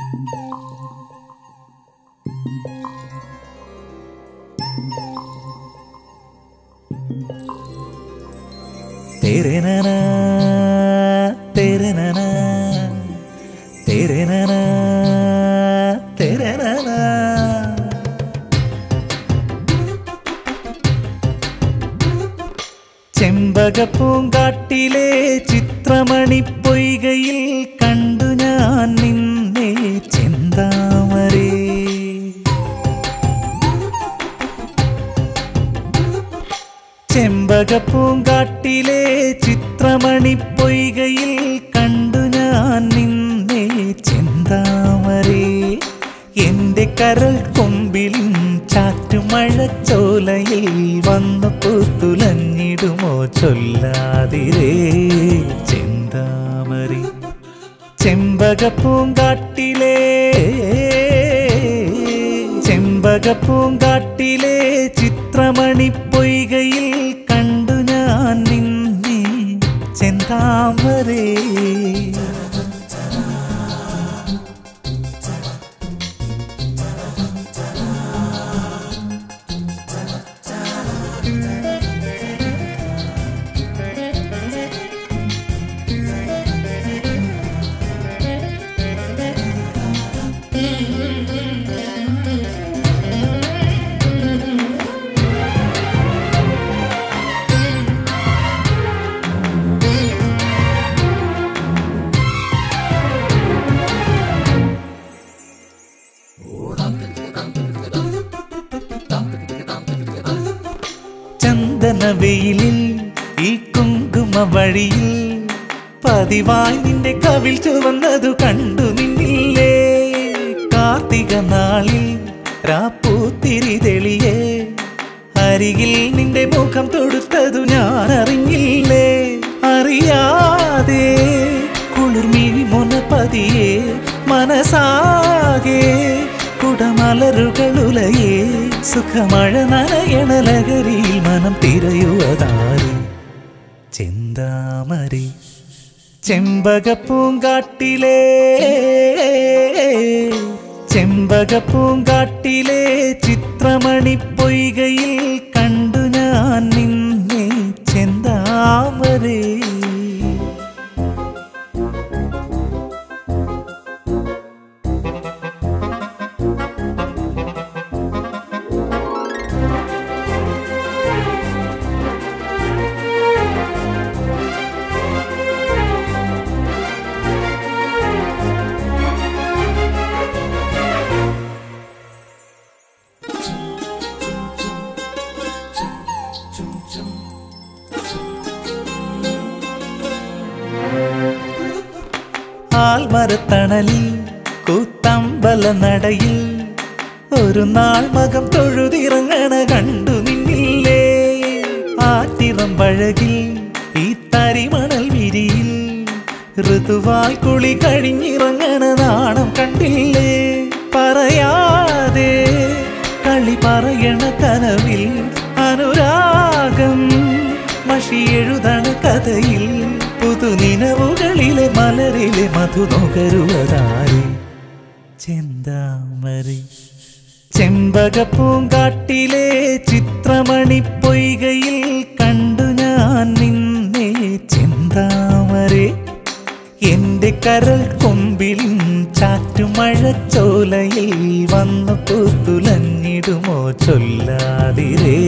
तेरे नना तेरे नना तेरे नना तेरे नना ചെമ്പകപ്പൂങ്കാട്ടിലെ ചിത്രമണി പൊയ്കയിൽ കണ്ടു ഞാൻ നിന്നെ ചെന്താമരേ ചെമ്പകപ്പൂങ്കാട്ടിലെ ചിത്രമണി പൊയ്കയിൽ കണ്ടു ഞാൻ നിന്നെ ചെന്താമരേ എന്റെ കരൾ കൊമ്പിലും ചാറ്റുമഴച്ചോലയിൽ വന്നു പൂത്തുലഞ്ഞിടുമോ ചൊല്ലാതിരേ ചെന്താമരേ ചെമ്പകപ്പൂങ്കാട്ടിലെ ചെമ്പകപ്പൂങ്കാട്ടിലെ ചിത്രമണി പൊയ്കയിൽ കണ്ടു ഞാൻ നിന്നെ ചെന്താമരേ ചന്ദനവെയിലിൽ ഈ കുങ്കുമ വഴിയിൽ പതിവായി നിന്റെ കവിൽ ചുവന്നതു കണ്ടു നിന്നില്ലേ കാർത്തിക നാളിൽ രാപ്പൂത്തിരി തെളിയേ അരികിൽ നിന്റെ മുഖം തൊടുത്തതു ഞാൻ അറിഞ്ഞില്ലേ അറിയാതെ കുളിർമിഴി മുനപ്പതിയെ മനസാകെ കുടമലരുകളുലയേ സുഖമഴ നനയണ ലഹരിയിൽ മനം തിരയുവതാരി ചെന്താമരി ചെമ്പകപ്പൂങ്കാട്ടിലെ ചെമ്പകപ്പൂങ്കാട്ടിലെ ചിത്രമണി പൊയ്കയിൽ കണ്ടു ഞാൻ നിന്നെ ചെന്താമരേ ആൽമരത്തണലിൽ കൂത്തമ്പല നടയിൽ ഒരു നാൾ മകം തൊഴുതിറങ്ങണ കണ്ടു നിന്നില്ലേ ആറ്റിറം പഴകിൽ ഈ തരിമണൽ വിരിയിൽ ഋതുവാൽ കുളി കഴിഞ്ഞിറങ്ങണ നാണം കണ്ടില്ലേ പറയാതെ കളി പറയണ കനവിൽ അനുരാഗം മഷി എഴുതണ കഥയിൽ പുതുനിനവുകളിലെ മലരിലെ മധു നുകരുവതാരി ചെന്താമരി ചെമ്പകപ്പൂങ്കാട്ടിലെ ചിത്രമണി പൊയ്കയിൽ കണ്ടു ഞാൻ നിന്നെ ചെന്താമരേ എന്റെ കരൾ കൊമ്പിലും ചാറ്റുമഴച്ചോലയിൽ വന്നു പൂത്തുലഞ്ഞിടുമോ ചൊല്ലാതിരേ